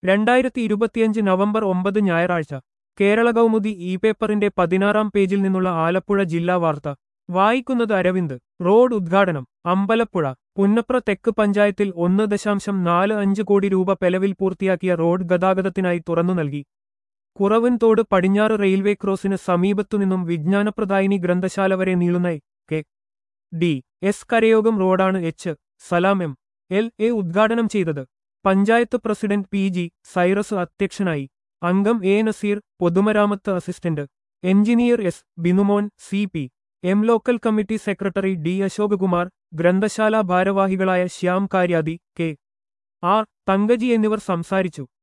രണ്ടായിരത്തി ഇരുപത്തിയഞ്ച് നവംബർ ഒമ്പത് ഞായറാഴ്ച കേരള കൗമുദി ഇ പേപ്പറിന്റെ പതിനാറാം പേജിൽ നിന്നുള്ള ആലപ്പുഴ ജില്ലാ വാർത്ത വായിക്കുന്നത് അരവിന്ദ് റോഡ് ഉദ്ഘാടനം അമ്പലപ്പുഴ പുന്നപ്ര തെക്ക് പഞ്ചായത്തിൽ ഒന്ന് ദശാംശം നാല് അഞ്ച് കോടി രൂപ പെലവിൽ പൂർത്തിയാക്കിയ റോഡ് ഗതാഗതത്തിനായി തുറന്നു നൽകി കുറവൻതോട് പടിഞ്ഞാറ് റെയിൽവേ ക്രോസിന് സമീപത്തുനിന്നും വിജ്ഞാനപ്രദായിനി ഗ്രന്ഥശാല വരെ നീളുന്ന കെ ഡി എസ് കരയോഗം റോഡാണ് H Salam M L A ഉദ്ഘാടനം ചെയ്തത് panchayat president P G Cyrus അധ്യക്ഷനായി അംഗം എ നസീർ പൊതുമരാമത്ത് assistant engineer S Binumon C P M local committee secretary D Ashokakumar ഗ്രന്ഥശാല ഭാരവാഹികളായ ശ്യാം കാര്യാതി കെ ആർ തങ്കജി എന്നിവർ സംസാരിച്ചു